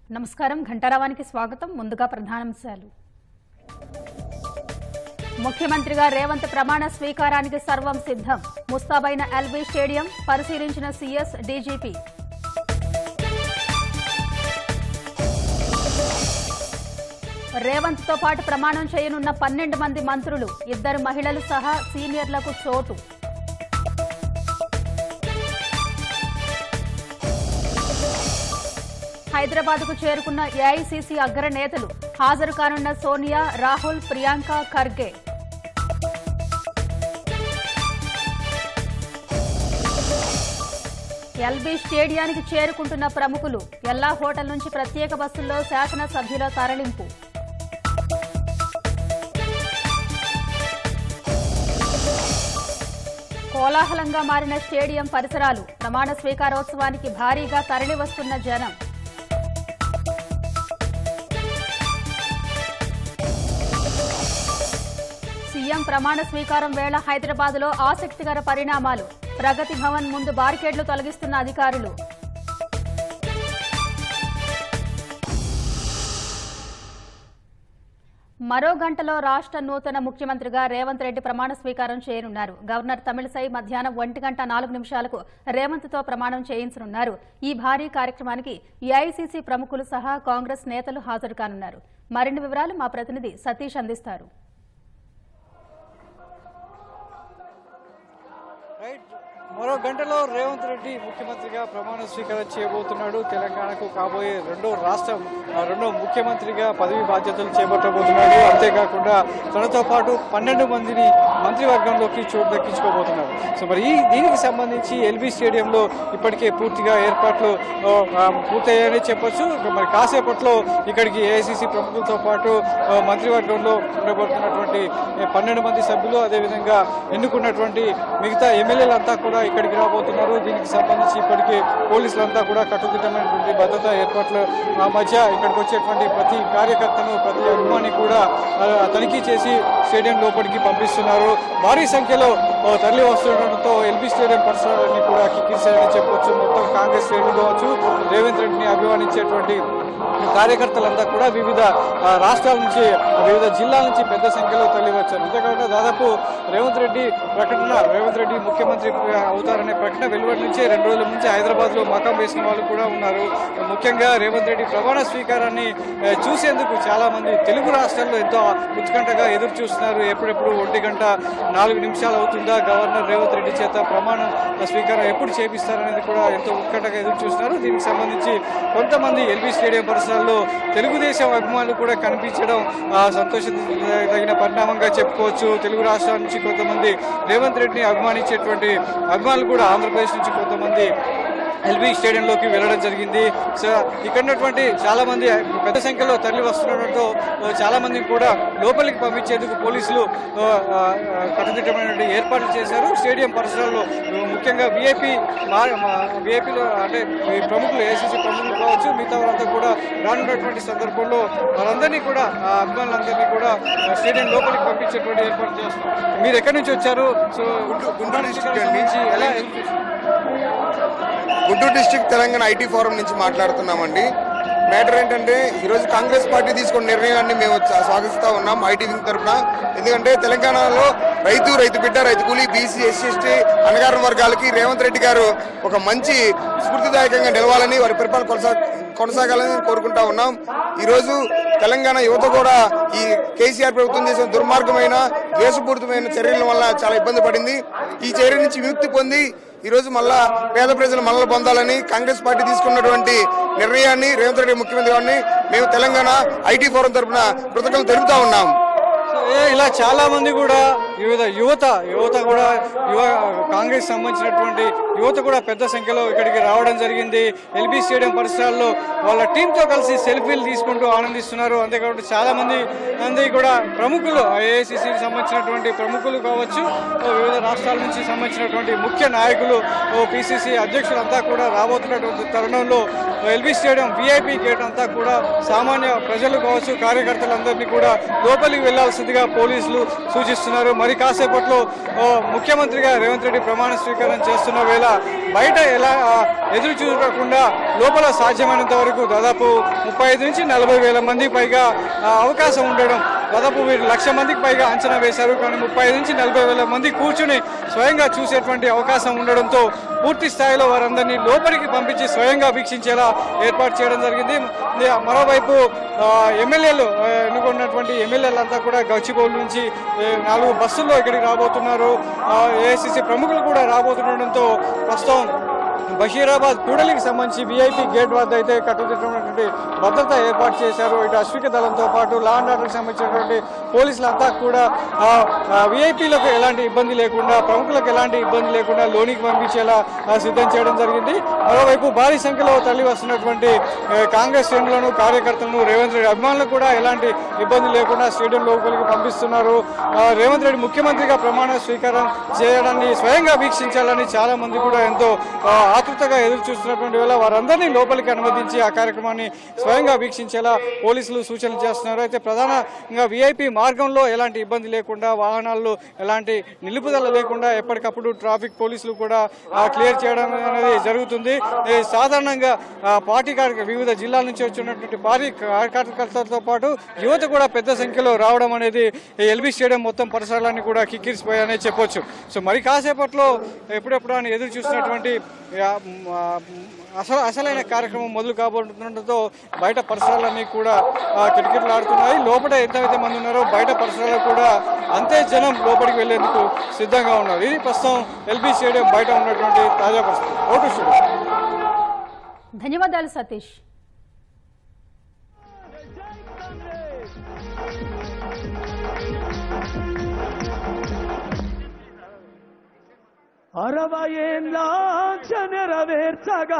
నమస్కారం ఘంటారావానికి స్వాగతం ముందుగా ప్రధానాంశాలు ముఖ్యమంత్రిగా రేవంత్ ప్రమాణ స్వీకారానికి సర్వం సిద్ధం ముస్తాబైన ఎల్బీ స్టేడియం పరిశీలించిన సీఎస్ డీజీపీ రేవంత్ తో పాటు ప్రమాణం చేయనున్న పన్నెండు మంది మంత్రులు ఇద్దరు మహిళలు సహా సీనియర్లకు చోటు హైదరాబాద్ కు చేరుకున్న ఏఐసీసీ అగ్ర నేతలు హాజరు కానున్న సోనియా రాహుల్ ప్రియాంక ఖర్గే ఎల్బీ స్టేడియానికి చేరుకుంటున్న ప్రముఖులు ఎల్లా హోటల్ నుంచి ప్రత్యేక బస్సుల్లో శాసనసభ్యుల తరలింపు కోలాహలంగా మారిన స్టేడియం పరిసరాలు ప్రమాణ స్వీకారోత్సవానికి భారీగా తరలివస్తున్న జనం సీఎం ప్రమాణ స్వీకారం వేళ హైదరాబాద్ లో ఆసక్తికర పరిణామాలు ప్రగతి భవన్ ముందు బారికేడ్లు తొలగిస్తున్న అధికారులు మరో గంటలో రాష్ట్ర నూతన ముఖ్యమంత్రిగా రేవంత్ రెడ్డి ప్రమాణ స్వీకారం చేయనున్నారు గవర్నర్ తమిళసై మధ్యాహ్నం ఒంటి గంట నాలుగు నిమిషాలకు రేవంత్ తో ప్రమాణం చేయించనున్నారు ఈ భారీ కార్యక్రమానికి ఏఐసీసీ ప్రముఖులు సహా కాంగ్రెస్ నేతలు హాజరు కానున్నారు మరిన్ని వివరాలు మా ప్రతినిధి సతీష్ అందిస్తారు రైట్ మరో గంటలో రేవంత్ రెడ్డి ముఖ్యమంత్రిగా ప్రమాణ స్వీకారం చేయబోతున్నాడు తెలంగాణకు కాబోయే రెండో రాష్ట్రం ఆ, రెండో ముఖ్యమంత్రిగా పదవి బాధ్యతలు చేపట్టబోతున్నాడు అంతేకాకుండా తనతో పాటు పన్నెండు మందిని మంత్రివర్గంలోకి చోటు దక్కించుకోబోతున్నాడు సో మరి ఈ దీనికి సంబంధించి ఎల్బీ స్టేడియంలో ఇప్పటికే పూర్తిగా ఏర్పాట్లు ఆ, ఆ, పూర్తయ్యాయని చెప్పొచ్చు ఇక మరి కాసేపట్లో ఇక్కడికి ఏఐసిసి ప్రముఖులతో పాటు ఆ, మంత్రివర్గంలో ఉండబోతున్నటువంటి ఏ, పన్నెండు మంది సభ్యులు అదేవిధంగా ఎన్నుకున్నటువంటి మిగతా ఎమ్మెల్యేలంతా కూడా ఇక్కడికి రాబోతున్నారు దీనికి సంబంధించి ఇప్పటికే పోలీసులంతా కూడా కట్టుదిట్టమైనటువంటి భద్రతా ఏర్పాట్ల ఆ, మధ్య ఇక్కడికి వచ్చేటువంటి ప్రతి కార్యకర్తను ప్రతి అభిమాని కూడా ఆ, తనిఖీ చేసి స్టేడియం లోపలికి పంపిస్తున్నారు భారీ సంఖ్యలో ఆ, తరలి వస్తుండటంతో ఎల్బీ స్టేడియం పరిసరాలన్నీ కూడా కిక్కిరిశాయని చెప్పొచ్చు మొత్తం కాంగ్రెస్ శ్రేణులు కావచ్చు రేవంత్ రెడ్డిని అభిమానించేటువంటి కార్యకర్తలంతా కూడా వివిధ ఆ, రాష్ట్రాల నుంచి వివిధ జిల్లాల నుంచి పెద్ద సంఖ్యలో తరలి వచ్చారు అంతేకాకుండా దాదాపు రేవంత్ రెడ్డి ప్రకటన రేవంత్ రెడ్డి ముఖ్యమంత్రి అవుతారనే ప్రకటన వెలువడి నుంచే రెండు రోజుల నుంచి హైదరాబాద్ లో మకాం వేసిన వాళ్ళు కూడా ఉన్నారు ముఖ్యంగా రేవంత్ రెడ్డి ప్రమాణ స్వీకారాన్ని ఆ, చూసేందుకు చాలా మంది తెలుగు రాష్ట్రాల్లో ఎంతో ఉత్కంఠగా ఎదురు చూస్తున్నారు ఎప్పుడెప్పుడు ఒంటి గంట నాలుగు నిమిషాలు అవుతుందా గవర్నర్ రేవంత్ రెడ్డి చేత ప్రమాణం స్వీకారం ఎప్పుడు చేపిస్తారనేది కూడా ఎంతో ఉత్కంఠగా ఎదురు చూస్తున్నారు దీనికి సంబంధించి కొంతమంది ఎల్బీ స్టేడియం పరిసరాల్లో తెలుగుదేశం అభిమానులు కూడా కనిపించడం ఆ, సంతోషించదగిన పరిణామంగా చెప్పుకోవచ్చు తెలుగు రాష్ట్రాల నుంచి కొంతమంది రేవంత్ రెడ్డిని అభిమానించేటువంటి అభిమానులు కూడా ఆంధ్రప్రదేశ్ నుంచి కొంతమంది ఎల్బీ స్టేడియంలోకి వెళ్ళడం జరిగింది సో ఇక్కడ ఉన్నటువంటి చాలా మంది పెద్ద సంఖ్యలో తరలి వస్తుండటంతో ఆ, చాలా మందిని కూడా లోపలికి పంపించేందుకు పోలీసులు ఆ, ఆ, కట్టుదిట్టమైనటువంటి ఏర్పాట్లు చేశారు స్టేడియం పరిసరాల్లో ఆ, ముఖ్యంగా విఐపి విఐపిలో అంటే ఈ ప్రముఖులు ఏసీసీ ప్రముఖులు కావచ్చు మిగతా వారంతా కూడా రానున్నటువంటి సందర్భంలో వారందరినీ కూడా ఆ అభిమానులందరినీ కూడా ఆ, స్టేడియం లోపలికి పంపించేటువంటి ఏర్పాటు చేస్తున్నారు మీరు ఎక్కడి నుంచి వచ్చారు సో గుంటూరు డిస్ట్రిక్ట్ నుంచి ఎలా Guntur district Telangana IT forum నుంచి మాట్లాడుతున్నామండి మ్యాటర్ ఏంటంటే ఈరోజు కాంగ్రెస్ పార్టీ తీసుకున్న నిర్ణయాన్ని మేము చ- స్వాగతిస్తా ఉన్నాం ఐటీ వింగ్ తరఫున ఎందుకంటే తెలంగాణలో రైతు రైతు బిడ్డ రైతు కూలీ బీసీ ఎస్సీ ఎస్టీ అణగారిన వర్గాలకి రేవంత్ రెడ్డి గారు ఒక మంచి స్ఫూర్తిదాయకంగా నిలవాలని వారి పరిపాలన కొనసా కొనసాగాలని కోరుకుంటా ఉన్నాం ఈరోజు తెలంగాణ యువత కూడా ఈ కేసీఆర్ ప్రభుత్వం చేసిన దుర్మార్గమైన ద్వేషపూరితమైన చర్యల వల్ల చాలా ఇబ్బంది పడింది ఈ చర్య నుంచి విముక్తి పొంది ఈ రోజు మళ్ళా పేద ప్రజలు మళ్ళీ పొందాలని కాంగ్రెస్ పార్టీ తీసుకున్నటువంటి నిర్ణయాన్ని రేవంత్ రెడ్డి ముఖ్యమంత్రి గారిని మేము తెలంగాణ ఐటీ ఫోరం తరఫున కృతజ్ఞతలు తెలుపుతా ఉన్నాం సో ఏ- ఇలా చాలా మంది కూడా వివిధ యువత యువత కూడా యువ కాంగ్రెస్ సంబంధించినటువంటి యువత కూడా పెద్ద సంఖ్యలో ఇక్కడికి రావడం జరిగింది ఎల్బీ స్టేడియం పరిసరాల్లో వాళ్ళ టీంతో కలిసి సెల్ఫీలు తీసుకుంటూ ఆనందిస్తున్నారు అంతేకాకుండా చాలా మంది మంది కూడా ప్రముఖులు ఏఐసిసికి సంబంధించినటువంటి ప్రముఖులు కావచ్చు ఓ వివిధ రాష్ట్రాల నుంచి సంబంధించినటువంటి ముఖ్య నాయకులు ఓ పిసిసి అధ్యక్షులంతా కూడా రాబోతున్నటువంటి తరుణంలో ఎల్బీ స్టేడియం విఐపి గేట్ అంతా కూడా సామాన్య ప్రజలు కావచ్చు కార్యకర్తలందరినీ కూడా లోపలికి వెళ్లాల్సిందిగా పోలీసులు సూచిస్తున్నారు మరి కాసేపట్లో ఓ, ముఖ్యమంత్రిగా రేవంత్ రెడ్డి ప్రమాణ స్వీకారం చేస్తున్న వేళ బయట ఎలా ఆ, ఎదురు చూడకుండా లోపల సాధ్యమైనంత వరకు దాదాపు ముప్పై ఐదు నుంచి నలభై వేల మంది పైగా ఆ, అవకాశం ఉండడం దాదాపు వీరు లక్ష మందికి పైగా అంచనా వేశారు కానీ ముప్పై ఐదు నుంచి నలభై వేల మంది కూర్చుని స్వయంగా చూసేటువంటి అవకాశం ఉండడంతో పూర్తి స్థాయిలో వారందరినీ లోపలికి పంపించి స్వయంగా వీక్షించేలా ఏర్పాటు చేయడం జరిగింది ఇది మరోవైపు ఆ, ఎమ్మెల్యేలు ఆ, ఎన్నుకున్నటువంటి ఎమ్మెల్యేలంతా కూడా గచ్చిబౌలి నుంచి ఏ, నాలుగు బస్సుల్లో ఇక్కడికి రాబోతున్నారు ఏఐసిసి ప్రముఖులు కూడా రాబోతుండడంతో ప్రస్తుతం బషీరాబాద్ కూడలికి సంబంధించి విఐపి గేట్ వద్ద అయితే కట్టుదిట్టమైనటువంటి భద్రత ఏర్పాటు చేశారు ఇటు అశ్విక దళంతో పాటు లా అండ్ ఆర్డర్కి సంబంధించినటువంటి పోలీసులంతా కూడా విఐపీలకు ఎలాంటి ఇబ్బంది లేకుండా ప్రముఖులకు ఎలాంటి ఇబ్బంది లేకుండా లోనికి పంపించేలా ఆ, సిద్ధం చేయడం జరిగింది మరోవైపు భారీ సంఖ్యలో తరలి వస్తున్నటువంటి ఆ, కాంగ్రెస్ శ్రేణులను కార్యకర్తలను రేవంత్ రెడ్డి అభిమానులకు కూడా ఎలాంటి ఇబ్బంది లేకుండా స్టేడియం లోపలికి పంపిస్తున్నారు ఆ, రేవంత్ రెడ్డి ముఖ్యమంత్రిగా ప్రమాణ స్వీకారం చేయడాన్ని స్వయంగా వీక్షించాలని చాలా మంది కూడా ఎంతో ఆ, ఆతృతగా ఎదురు చూస్తున్నటువంటి వేళ వారందరినీ లోపలికి అనుమతించి ఆ కార్యక్రమాన్ని స్వయంగా వీక్షించేలా పోలీసులు సూచనలు చేస్తున్నారు అయితే ప్రధానంగా విఐపి మార్గంలో ఎలాంటి ఇబ్బంది లేకుండా వాహనాల్లో ఎలాంటి నిలుపుదల లేకుండా ఎప్పటికప్పుడు ట్రాఫిక్ పోలీసులు కూడా ఆ, క్లియర్ చేయడం అనేది జరుగుతుంది ఈ సాధారణంగా ఆ, పార్టీ కార్య వివిధ జిల్లాల నుంచి వచ్చినటువంటి పార్టీ కార్యకర్తలతో పాటు యువత కూడా పెద్ద సంఖ్యలో రావడం అనేది ఈ ఎల్బీ స్టేడియం మొత్తం పరిసరాలన్నీ కూడా కిక్కిరిసిపోయాయనే చెప్పొచ్చు సో మరి కాసేపట్లో ఎప్పుడెప్పుడు అని ఎదురు చూసినటువంటి ఆ, మ్, ఆ, మ్, అసలు అసలైన కార్యక్రమం మొదలు కాబోతుండటంతో బయట పరిసరాలన్నీ కూడా ఆ, కిటకిటలాడుతున్నాయి లోపల ఎంతైతే మంది ఉన్నారో బయట పరిసరాలు కూడా అంతే జనం లోపలికి వెళ్లేందుకు సిద్ధంగా ఉన్నారు ఇది ప్రస్తుతం ఎల్బీ స్టేడియం బయట ఉన్నటువంటి తాజా పరిస్థితి ఓటు స్టూడియో ధన్యవాదాలు సతీష్ అరవై ఏళ్ళ నెరవేర్చగా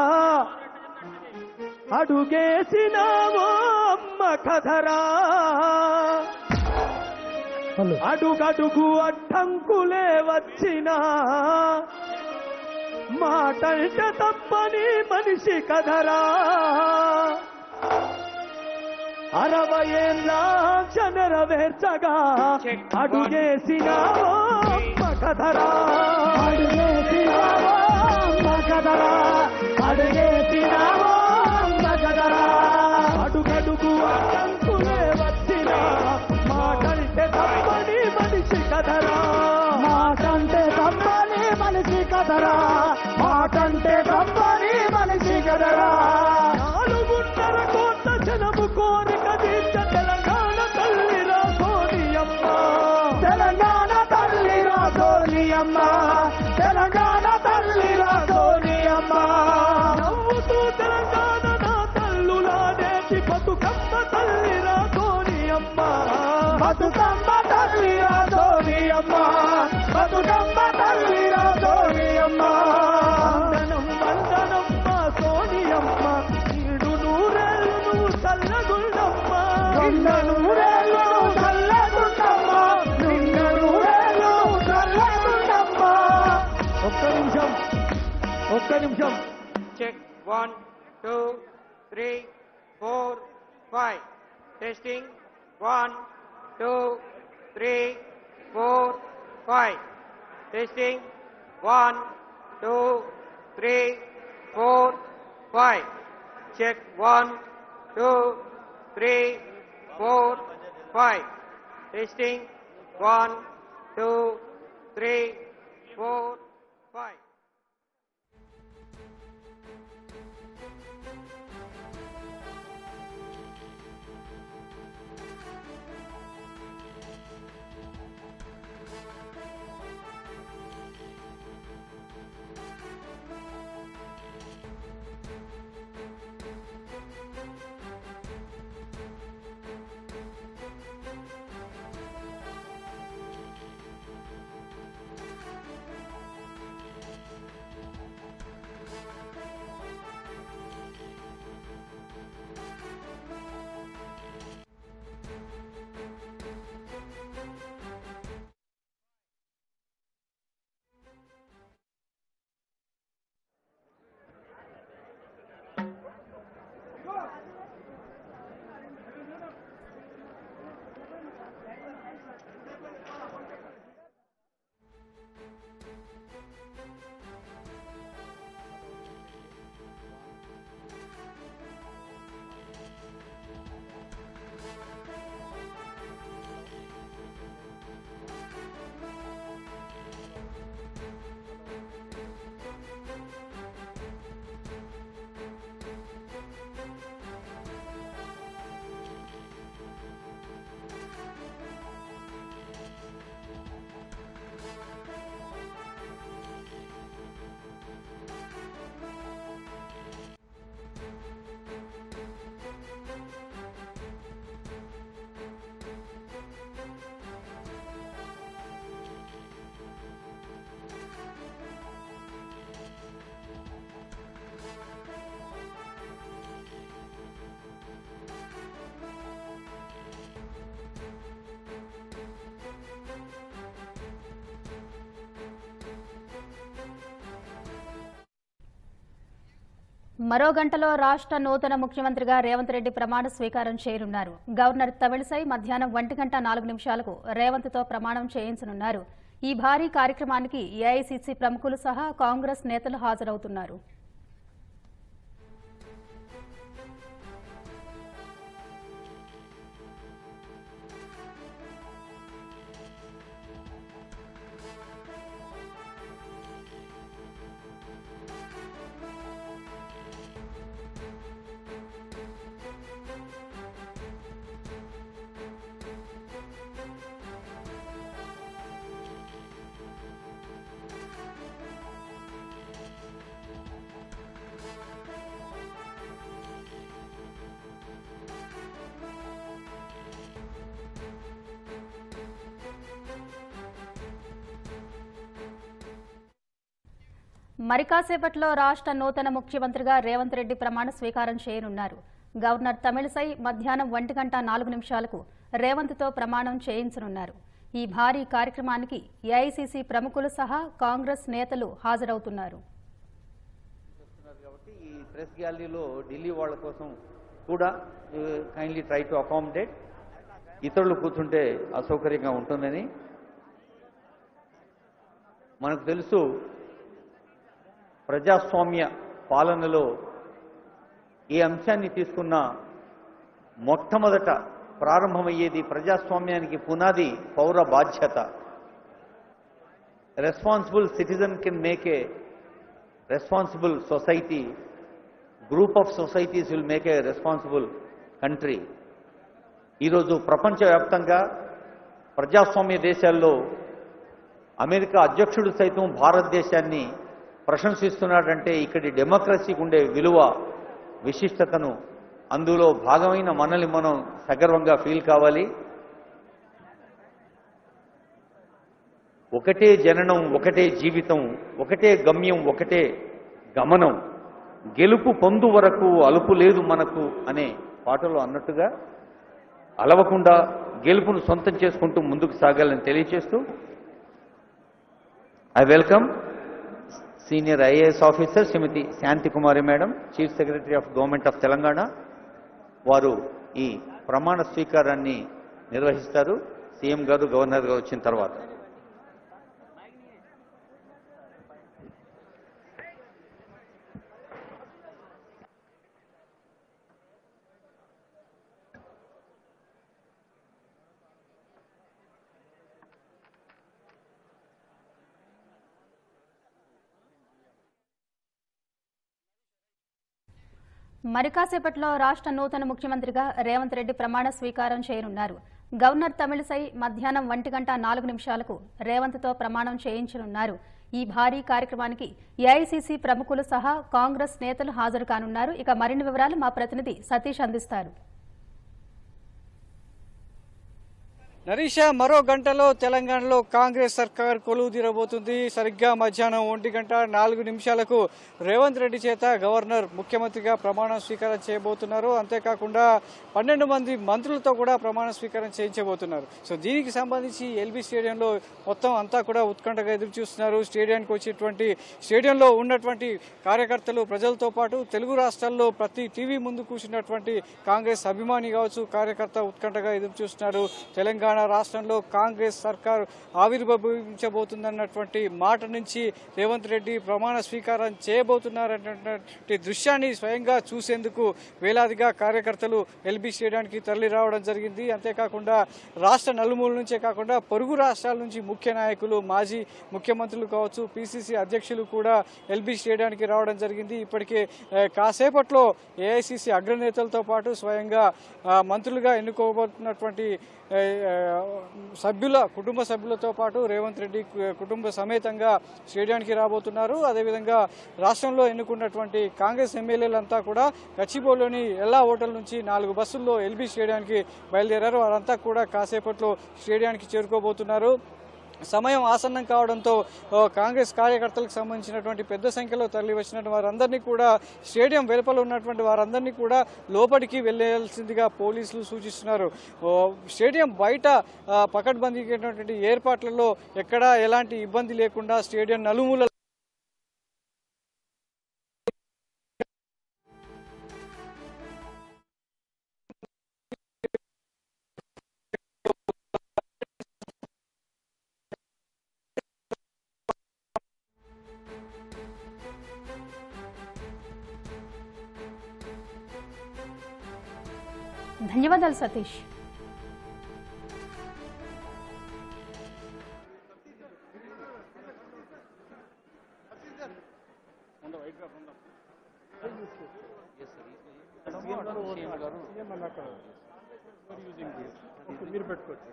అడుగేసినావో అమ్మ కథరా అడుగడుగు అడ్డంకులే వచ్చినా మాటంట తప్పని మనిషి కథరా అరవై ఏళ్ళ నెరవేర్చగా అడుగేసినావో అమ్మ కథరా అడుగేసినావో అమ్మ కథరా అడుగేసినావో అమ్మ కథరా అడుగడుగు అడ్డంకులే వచ్చినా మాటంటే తప్పని మనిషి కథరా మాటంటే తప్పని మనిషి కథరా మాటంటే తప్పని మనిషి కథరా నాలుగున్నర కోట్ల జనము కోరిక తీర్చ తెలంగాణ తల్లిరా సోనియమ్మ తెలంగాణ తల్లిరా సోనియమ్మ తెలంగాణ తల్లిరా సోనియమ్మ నవ్వుతూ తెలంగాణ నా తల్లులా నేటి బతుకమ్మ తల్లిరా సోనియమ్మ బతుకమ్మ తల్లిరా సోనియమ్మ బతుకమ్మ తల్లిరా సోనియమ్మ వందనం వందనమ్మ సోనియమ్మ ఈడు నూరేళ్ళు నువ్వు చల్లగుండమ్మ నిన్న నూరేళ్ళు నువ్వు చల్లగుండమ్మ నిన్న నూరేళ్ళు నువ్వు చల్లగుండమ్మ ఒక్క నిమిషం ఒక్క నిమిషం Check one, two, three, four, five. Testing one, two, three, four, five. Testing one, two, three, four, five. Check one, two, three, four, five. Testing one, two, three, four, five. మరో గంటలో రాష్ట్ర నూతన ముఖ్యమంత్రిగా రేవంత్ రెడ్డి ప్రమాణ స్వీకారం చేయనున్నారు గవర్నర్ తమిళసై మధ్యాహ్నం ఒంటి గంట నాలుగు నిమిషాలకు రేవంత్తో ప్రమాణం చేయించనున్నారు ఈ భారీ కార్యక్రమానికి ఏఐసీసీ ప్రముఖులు సహా కాంగ్రెస్ నేతలు హాజరవుతున్నారు మరి కాసేపట్లో రాష్ట్ర నూతన ముఖ్యమంత్రిగా రేవంత్ రెడ్డి ప్రమాణ స్వీకారం చేయనున్నారు గవర్నర్ తమిళసై మధ్యాహ్నం ఒంటి గంట నాలుగు నిమిషాలకు రేవంత్తో ప్రమాణం చేయించనున్నారు ఈ భారీ కార్యక్రమానికి ఏఐసీసీ ప్రముఖులు సహా కాంగ్రెస్ నేతలు హాజరవుతున్నారు చేస్తున్నారు కాబట్టి ఈ ప్రెస్ గ్యాలరీలో ఢిల్లీ వాళ్ళ కోసం కూడా కైండ్లీ ట్రై టు అకామిడేట్ ఇతరులు కూర్చుంటే అసౌకర్యంగా ఉంటుందని మనకు తెలుసు ప్రజాస్వామ్య పాలనలో ఈ అంశాన్ని తీసుకున్న మొట్టమొదట ప్రారంభమయ్యేది ప్రజాస్వామ్యానికి పునాది పౌర బాధ్యత responsible citizen can make a responsible society group of societies will make a responsible country ఈరోజు ప్రపంచవ్యాప్తంగా ప్రజాస్వామ్య దేశాల్లో అమెరికా అధ్యక్షుడు సైతం భారతదేశాన్ని ప్రశంసిస్తున్నాడంటే ఇక్కడి డెమోక్రసీకి ఉండే విలువ విశిష్టతను అందులో భాగమైన మనల్ని మనం సగర్వంగా ఫీల్ కావాలి ఒకటే జననం ఒకటే జీవితం ఒకటే గమ్యం ఒకటే గమనం గెలుపు పొందు వరకు అలుపు లేదు మనకు అనే పాటలో అన్నట్టుగా అలవకుండా గెలుపును సొంతం చేసుకుంటూ ముందుకు సాగాలని తెలియచేస్తూ I welcome senior IAS officer Srimati Shanti Kumari madam chief secretary of government of Telangana వారు ఈ ప్రమాణ స్వీకారాన్ని నిర్వహిస్తారు సీఎం గారు గవర్నర్ గారు వచ్చిన తర్వాత మరి కాసేపట్లో రాష్ట్ర నూతన ముఖ్యమంత్రిగా రేవంత్ రెడ్డి ప్రమాణ స్వీకారం చేయనున్నారు గవర్నర్ తమిళసై మధ్యాహ్నం ఒంటి గంట నాలుగు నిమిషాలకు రేవంత్తో ప్రమాణం చేయించనున్నారు ఈ భారీ కార్యక్రమానికి ఏఐసీసీ ప్రముఖులు సహా కాంగ్రెస్ నేతలు హాజరు కానున్నారు ఇక మరిన్ని వివరాలు మా ప్రతినిధి సతీష్ అందిస్తారు నరీష మరో గంటలో తెలంగాణలో కాంగ్రెస్ సర్కార్ కొలువు తీరబోతుంది సరిగ్గా మధ్యాహ్నం ఒంటి గంట నాలుగు నిమిషాలకు రేవంత్ రెడ్డి చేత గవర్నర్ ముఖ్యమంత్రిగా ప్రమాణ స్వీకారం చేయబోతున్నారు అంతేకాకుండా పన్నెండు మంది మంత్రులతో కూడా ప్రమాణ స్వీకారం చేయించబోతున్నారు సో దీనికి సంబంధించి ఎల్బీ స్టేడియంలో మొత్తం అంతా కూడా ఉత్కంఠగా ఎదురు చూస్తున్నారు స్టేడియానికి వచ్చేటువంటి స్టేడియంలో ఉన్నటువంటి కార్యకర్తలు ప్రజలతో పాటు తెలుగు రాష్ట్రాల్లో ప్రతి టీవీ ముందు కూర్చున్నటువంటి కాంగ్రెస్ అభిమాని కావచ్చు కార్యకర్త ఉత్కంఠగా ఎదురు చూస్తున్నారు తెలంగాణ రాష్ట్రంలో కాంగ్రెస్ సర్కార్ ఆవిర్భవించబోతుందన్నటువంటి మాట నుంచి రేవంత్ రెడ్డి ప్రమాణ స్వీకారం చేయబోతున్నారన్నటువంటి దృశ్యాన్ని స్వయంగా చూసేందుకు వేలాదిగా కార్యకర్తలు ఎల్బీ స్టేడియానికి తరలి రావడం జరిగింది అంతేకాకుండా రాష్ట్ర నలుమూల నుంచే కాకుండా పొరుగు రాష్ట్రాల నుంచి ముఖ్య నాయకులు మాజీ ముఖ్యమంత్రులు కావచ్చు పిసిసి అధ్యక్షులు కూడా ఎల్బీ స్టేడియానికి రావడం జరిగింది ఇప్పటికే ఆ, కాసేపట్లో ఏఐసిసి అగ్రనేతలతో పాటు స్వయంగా ఆ, మంత్రులుగా ఎన్నుకోబోతున్నటువంటి ఆ, ఆ, సభ్యుల కుటుంబ సభ్యులతో పాటు రేవంత్ రెడ్డి కు- కుటుంబ సమేతంగా స్టేడియానికి రాబోతున్నారు అదేవిధంగా రాష్ట్రంలో ఎన్నుకున్నటువంటి కాంగ్రెస్ ఎమ్మెల్యేలంతా కూడా గచ్చిబౌలిలోని ఎల్లా హోటల్ నుంచి నాలుగు బస్సుల్లో ఎల్బీ స్టేడియానికి బయలుదేరారు వారంతా కూడా కాసేపట్లో స్టేడియానికి చేరుకోబోతున్నారు సమయం ఆసన్నం కావడంతో ఓ, కాంగ్రెస్ కార్యకర్తలకు సంబంధించినటువంటి పెద్ద సంఖ్యలో తరలి వచ్చిన వారందరినీ కూడా స్టేడియం వెలుపల ఉన్నటువంటి వారందరినీ కూడా లోపలికి వెళ్ళాల్సిందిగా పోలీసులు సూచిస్తున్నారు ఓ, స్టేడియం బయట ఆ, పకడ్బందీకి ఏర్పాట్లలో ఎక్కడా ఎలాంటి ఇబ్బంది లేకుండా స్టేడియం నలుమూల ధన్యవాదాలు సతీష్ మీరు పెట్టుకోవచ్చు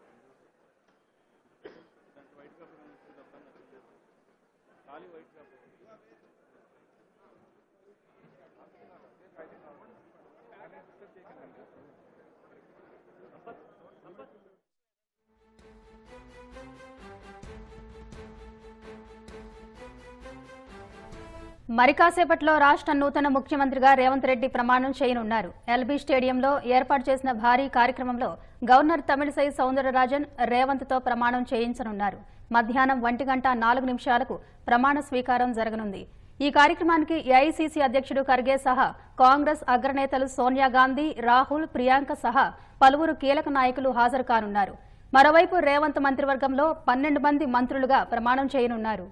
మరి కాసేపట్లో రాష్ట్ర నూతన ముఖ్యమంత్రిగా రేవంత్ రెడ్డి ప్రమాణం చేయనున్నారు ఎల్బీ స్టేడియంలో ఏర్పాటు చేసిన భారీ కార్యక్రమంలో గవర్నర్ తమిళిసై సౌందరరాజన్ రేవంత్తో ప్రమాణం చేయించనున్నారు మధ్యాహ్నం ఒంటి గంట నాలుగు నిమిషాలకు ప్రమాణ స్వీకారం జరగనుంది ఈ కార్యక్రమానికి ఏఐసీసీ అధ్యక్షుడు ఖర్గే సహా కాంగ్రెస్ అగ్రనేతలు సోనియా గాంధీ రాహుల్ ప్రియాంక సహా పలువురు కీలక నాయకులు హాజరు కానున్నారు మరోవైపు రేవంత్ మంత్రివర్గంలో పన్నెండు మంది మంత్రులుగా ప్రమాణం చేయనున్నారు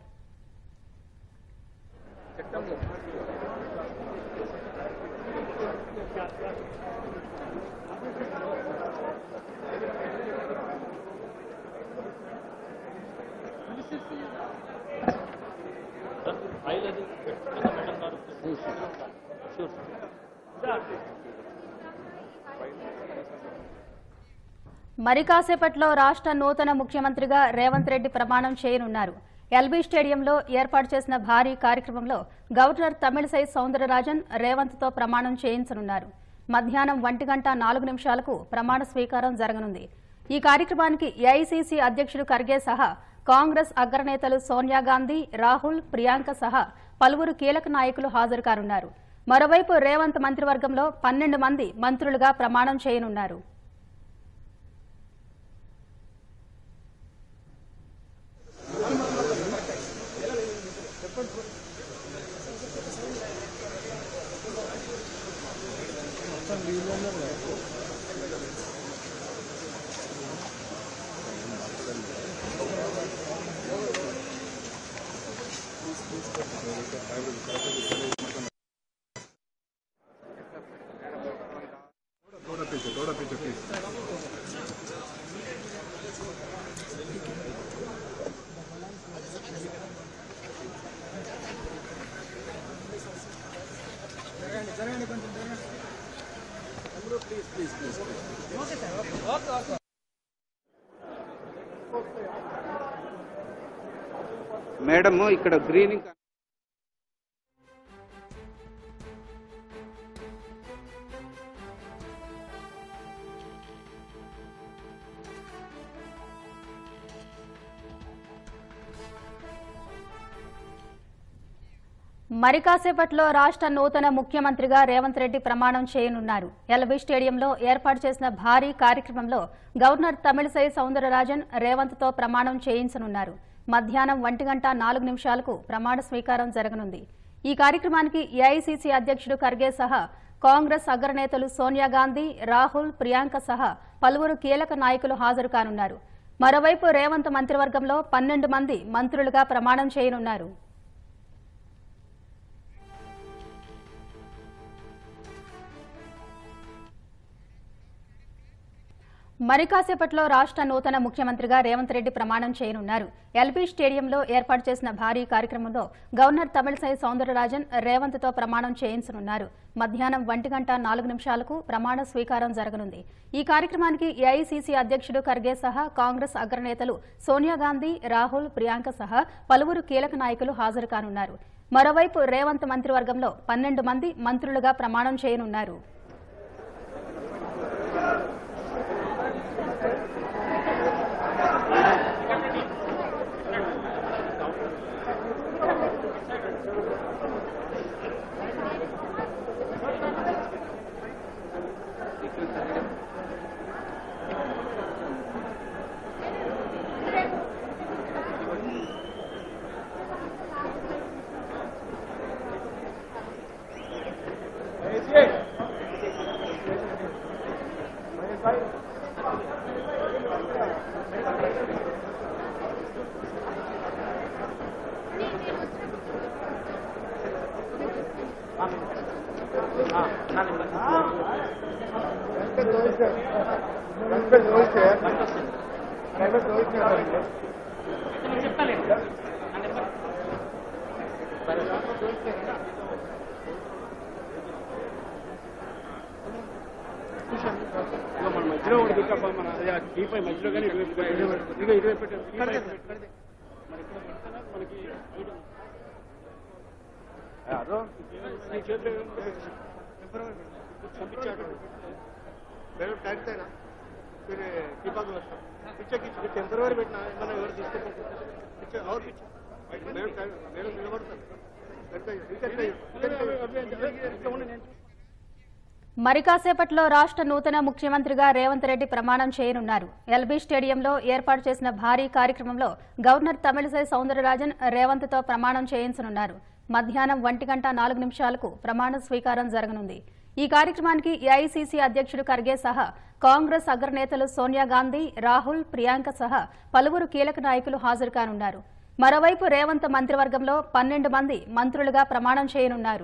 మరి కాసేపట్లో రాష్ట్ర నూతన ముఖ్యమంత్రిగా రేవంత్ రెడ్డి ప్రమాణం చేయనున్నారు ఎల్బీ స్టేడియంలో ఏర్పాటు చేసిన భారీ కార్యక్రమంలో గవర్నర్ తమిళసై సౌందరరాజన్ రేవంత్తో ప్రమాణం చేయించనున్నారు మధ్యాహ్నం ఒంటి గంట నాలుగు నిమిషాలకు ప్రమాణ స్వీకారం జరగనుంది ఈ కార్యక్రమానికి ఏఐసీసీ అధ్యక్షుడు ఖర్గే సహా కాంగ్రెస్ అగ్రనేతలు సోనియా గాంధీ రాహుల్ ప్రియాంక సహా పలువురు కీలక నాయకులు హాజరు కానున్నారు మరోవైపు రేవంత్ మంత్రివర్గంలో పన్నెండు మంది మంత్రులుగా ప్రమాణం చేయనున్నారు మేడం ఇక్కడ గ్రీన్ మరి కాసేపట్లో రాష్ట్ర నూతన ముఖ్యమంత్రిగా రేవంత్ రెడ్డి ప్రమాణం చేయనున్నారు ఎల్బీ స్టేడియంలో ఏర్పాటు చేసిన భారీ కార్యక్రమంలో గవర్నర్ తమిళసై సౌందరరాజన్ రేవంత్తో ప్రమాణం చేయించనున్నారు మధ్యాహ్నం ఒంటి గంట నాలుగు నిమిషాలకు ప్రమాణ స్వీకారం జరగనుంది ఈ కార్యక్రమానికి ఏఐసీసీ అధ్యక్షుడు ఖర్గే సహా కాంగ్రెస్ అగ్రనేతలు సోనియా గాంధీ రాహుల్ ప్రియాంక సహా పలువురు కీలక నాయకులు హాజరు కానున్నారు మరోవైపు రేవంత్ మంత్రివర్గంలో పన్నెండు మంది మంత్రులుగా ప్రమాణం చేయనున్నారు మరి కాసేపట్లో రాష్ట్ర నూతన ముఖ్యమంత్రిగా రేవంత్ రెడ్డి ప్రమాణం చేయనున్నారు ఎల్బీ స్టేడియంలో ఏర్పాటు చేసిన భారీ కార్యక్రమంలో గవర్నర్ తమిళసై సౌందరరాజన్ రేవంత్తో ప్రమాణం చేయించనున్నారు మధ్యాహ్నం ఒంటి గంట నాలుగు నిమిషాలకు ప్రమాణ స్వీకారం జరగనుంది ఈ కార్యక్రమానికి ఏఐసీసీ అధ్యక్షుడు ఖర్గే సహా కాంగ్రెస్ అగ్రనేతలు సోనియా గాంధీ రాహుల్ ప్రియాంక సహా పలువురు కీలక నాయకులు హాజరు కానున్నారు మరోవైపు రేవంత్ మంత్రివర్గంలో పన్నెండు మంది మంత్రులుగా ప్రమాణం చేయనున్నారు మన మధ్యలో ఒకటి పెట్టబ్బా మన అది ఆ డీపై మధ్యలో కానీ ఇటువైపు పెట్టు. ఇదిగో ఇటువైపు పెట్టు. ఈ వైపు పెట్టు. మరి ఇక్కడ పెడితేనే మనకి ఐడియా. నీ చేతిలో ఏముందో పెట్టు. పంపించాడు. టెంపరీ పెట్టిన మనం ఎవరు తీసుకెళ్ళి మరి కాసేపట్లో రాష్ట్ర నూతన ముఖ్యమంత్రిగా రేవంత్ రెడ్డి ప్రమాణం చేయనున్నారు ఎల్బీ స్టేడియంలో ఏర్పాటు చేసిన భారీ కార్యక్రమంలో గవర్నర్ తమిళిసై సౌందరరాజన్ రేవంత్తో ప్రమాణం చేయించనున్నారు మధ్యాహ్నం ఒంటి గంట నాలుగు నిమిషాలకు ప్రమాణ స్వీకారం జరగనుంది ఈ కార్యక్రమానికి ఏఐసీసీ అధ్యక్షుడు ఖర్గే సహా కాంగ్రెస్ అగ్రనేతలు సోనియా గాంధీ రాహుల్ ప్రియాంక సహా పలువురు కీలక నాయకులు హాజరు కానున్నారు మరోవైపు రేవంత్ మంత్రివర్గంలో పన్నెండు మంది మంత్రులుగా ప్రమాణం చేయనున్నారు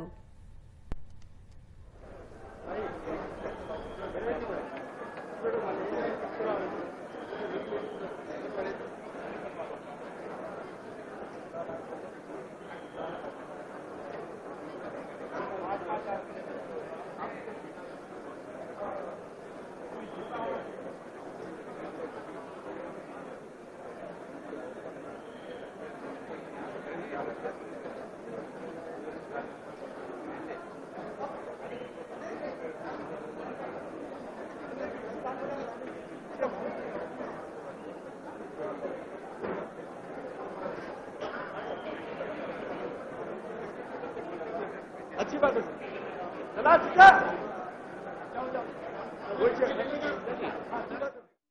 अच्छी बात है चला चुका जाओ जाओ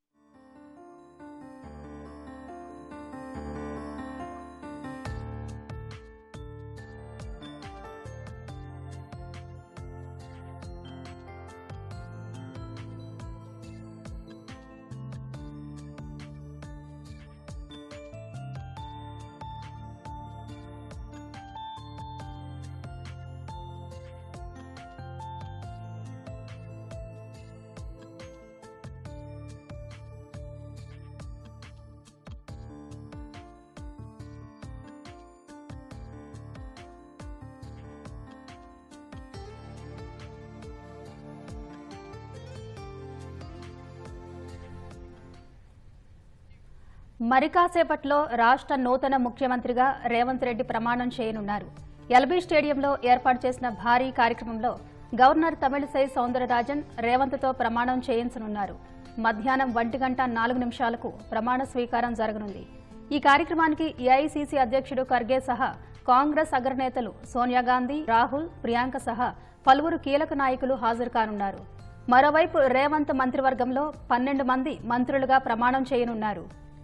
మరి కాసేపట్లో రాష్ట్ర నూతన ముఖ్యమంత్రిగా రేవంత్ రెడ్డి ప్రమాణం చేయనున్నారు ఎల్బీ స్టేడియంలో ఏర్పాటు చేసిన భారీ కార్యక్రమంలో గవర్నర్ తమిళిసై సౌందరరాజన్ రేవంత్తో ప్రమాణం చేయించనున్నారు మధ్యాహ్నం ఒంటి గంట నాలుగు నిమిషాలకు ప్రమాణ స్వీకారం జరగనుంది ఈ కార్యక్రమానికి ఏఐసీసీ అధ్యక్షుడు ఖర్గే సహా కాంగ్రెస్ అగ్రనేతలు సోనియా గాంధీ రాహుల్ ప్రియాంక సహా పలువురు కీలక నాయకులు హాజరు కానున్నారు మరోవైపు రేవంత్ మంత్రివర్గంలో పన్నెండు మంది మంత్రులుగా ప్రమాణం చేయనున్నారు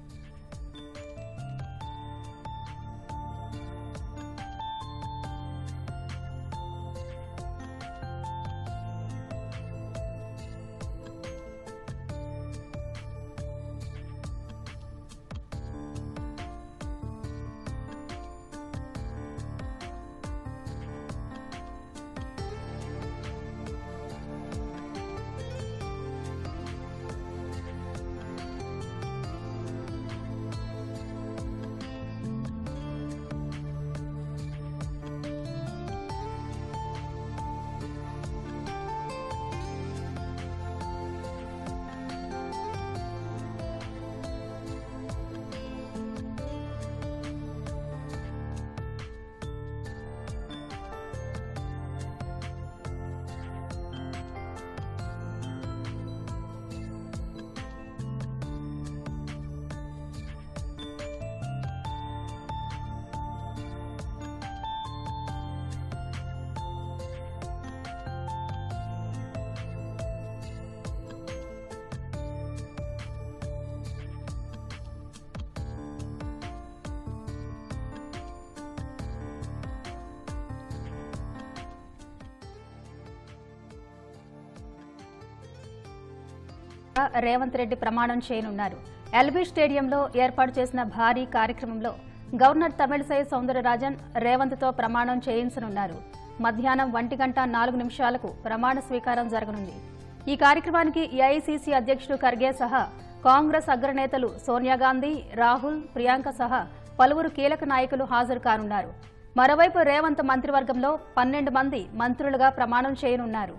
రేవంత్ రెడ్డి ప్రమాణం చేయనున్నారు ఎల్బీ స్టేడియంలో ఏర్పాటు చేసిన భారీ కార్యక్రమంలో గవర్నర్ తమిళిసై సౌందరరాజన్ రేవంత్తో ప్రమాణం చేయించనున్నారు మధ్యాహ్నం ఒంటి గంట నాలుగు నిమిషాలకు ప్రమాణ స్వీకారం జరగనుంది ఈ కార్యక్రమానికి ఏఐసీసీ అధ్యక్షుడు ఖర్గే సహా కాంగ్రెస్ అగ్రనేతలు సోనియా గాంధీ రాహుల్ ప్రియాంక సహా పలువురు కీలక నాయకులు హాజరు కానున్నారు మరోవైపు రేవంత్ మంత్రివర్గంలో పన్నెండు మంది మంత్రులుగా ప్రమాణం చేయనున్నారు